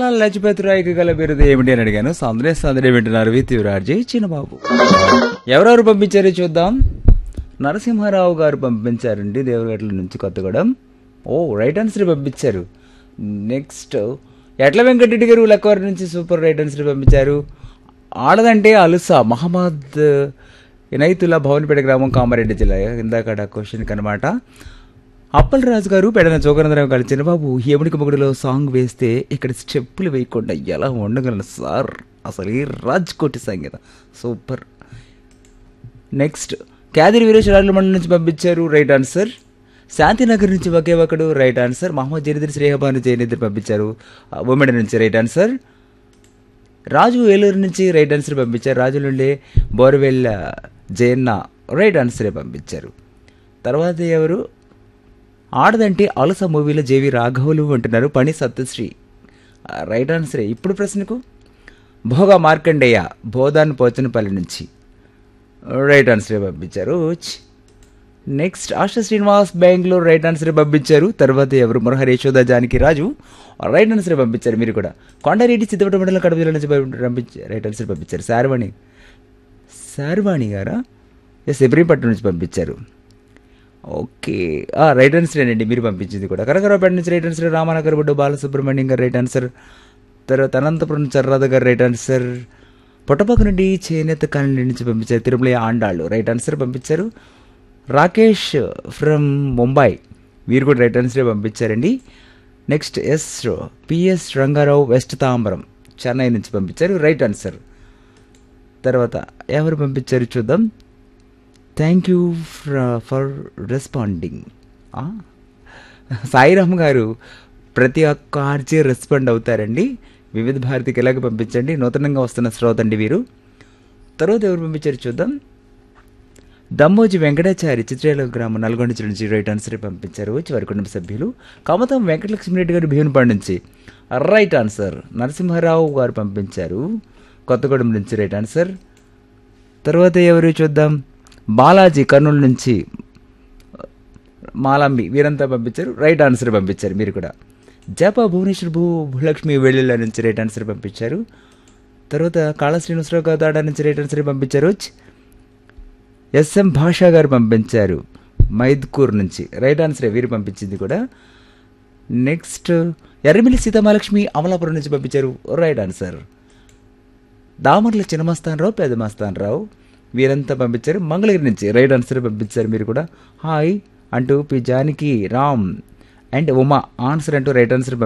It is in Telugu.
లజపతి రాయ్కి గల బిరుదు ఏమిటి అని అడిగాను సందడే సందడే వింటున్నారు విత్ యువరాజీ చిన్నబాబు ఎవరెవరు పంపించారో చూద్దాం నరసింహారావు గారు పంపించారండి దేవగట్ల నుంచి కొత్తగూడెం ఓ రైట్ ఆన్సర్ పంపించారు నెక్స్ట్ ఎట్ల వెంకటరెడ్డి గారు లక్కవారి నుంచి సూపర్ రైట్ ఆన్సర్ పంపించారు ఆడదంటే అలుసా మహమ్మద్ ఇనైతుల్లా భవన్పేట గ్రామం కామారెడ్డి జిల్లా ఇందాక క్వశ్చన్ అనమాట అప్పల్ రాజు గారు పెడన జోగనందరావు గారు చిన్నబాబు యముడికి మొగుడులో సాంగ్ వేస్తే ఇక్కడ స్టెప్పులు వేయకుండా ఎలా ఉండగలను సార్ అసలు ఈ రాజ్ కోటి సంగీతం సూపర్ నెక్స్ట్ క్యాదిరి వీరేష్ రాజుల మండలి నుంచి పంపించారు రైట్ ఆన్సర్ శాంతినగర్ నుంచి ఒకే ఒకడు రైట్ ఆన్సర్ మహమ్మద్ జనీదర్ శ్రేహబాను జయనిద్దరు పంపించారు ఉమెన్ నుంచి రైట్ ఆన్సర్ రాజు ఏలూరు నుంచి రైట్ ఆన్సర్ పంపించారు రాజు నుండి బోర్వెల్ జయన్న రైట్ ఆన్సరే పంపించారు తర్వాత ఎవరు ఆడదంటే అలస మూవీలో జేవి రాఘవులు అంటున్నారు పని సత్యశ్రీ ఆ, రైట్ ఆన్సరే ఇప్పుడు ప్రశ్నకు భోగా మార్కండేయ బోధాన్ పోచనపల్లి నుంచి రైట్ ఆన్సరే పంపించారు ఛ్. Next Asha Srinivas Bengaluru right answer పంపించారు తర్వాత ఎవరు మురహరి యశోద జానకి రాజు రైట్ ఆన్సర్ పంపించారు మీరు కూడా కొండారెడ్డి సిద్ధపట్ట మండలం కడప జిల్లా నుంచి పంపించారు రైట్ ఆన్సర్ పంపించారు శార్వాణి శార్వాణి గారా ఎస్ ఇబ్రహీంపట్నం నుంచి పంపించారు ఓకే ఆ, రైట్ ఆన్సర్ అండి మీరు పంపించింది కూడా కనకరావుపేట నుంచి రైట్ ఆన్సర్ రామానగర్ బొడ్డు బాలసుబ్రహ్మణ్యం గారు రైట్ ఆన్సర్ తర్వాత అనంతపురం చర్రాధ గారు రైట్ ఆన్సర్ పుట్టపక్క నుండి చేనేత కాలనీ నుంచి పంపించారు తిరుమల ఆండాళ్ళు రైట్ ఆన్సర్ పంపించారు రాకేష్ ఫ్రమ్ ముంబై మీరు కూడా రైట్ ఆన్సరే పంపించారండి next S PS Rangarao west Tambaram Chennai నుంచి పంపించారు రైట్ ఆన్సర్ తర్వాత ఎవరు పంపించారు చూద్దాం thank you for responding Sairam గారు ప్రతి ఒక్క ఆర్జే రెస్పాండ్ అవుతారండి వివిధ భారతికి ఎలాగ పంపించండి నూతనంగా వస్తున్న శ్రోత అండి వీరు తర్వాత ఎవరు పంపించారు చూద్దాం దమ్మోజి వెంకటాచారి చిత్రాల గ్రామం నల్గొండ జిల్లా నుంచి రైట్ ఆన్సర్ పంపించారు చివరి కుటుంబ సభ్యులు కమతం వెంకటలక్ష్మిరెడ్డి గారు భీమునిపాడు నుంచి రైట్ ఆన్సర్ నరసింహారావు గారు పంపించారు కొత్తగూడెం నుంచి రైట్ ఆన్సర్ తర్వాత ఎవరు చూద్దాం బాలాజీ కర్నూలు నుంచి మాలంబి వీరంతా పంపించారు రైట్ ఆన్సర్ పంపించారు మీరు కూడా జప భువనేశ్వర్ భూ భూలక్ష్మి వెల్లుల నుంచి రైట్ ఆన్సర్ పంపించారు తర్వాత కాళ శ్రీనివాసరావు గారు దాడా నుంచి రైట్ ఆన్సర్ పంపించారు ఎస్ఎం భాషా గారు పంపించారు మైద్కూర్ నుంచి రైట్ ఆన్సరే వీరు పంపించింది కూడా నెక్స్ట్ ఎర్రమిల్లి సీతామహాలక్ష్మి అమలాపురం నుంచి పంపించారు రైట్ ఆన్సర్ దామర్ల చిన్నమస్తాన్ రావు పెద్ద మస్తాన్ రావు వీరంతా పంపించారు మంగళగిరి నుంచి రైట్ ఆన్సర్ పంపించారు మీరు కూడా హాయ్ అంటూ P Janaki Ram and Uma answer అంటూ రైట్ ఆన్సర్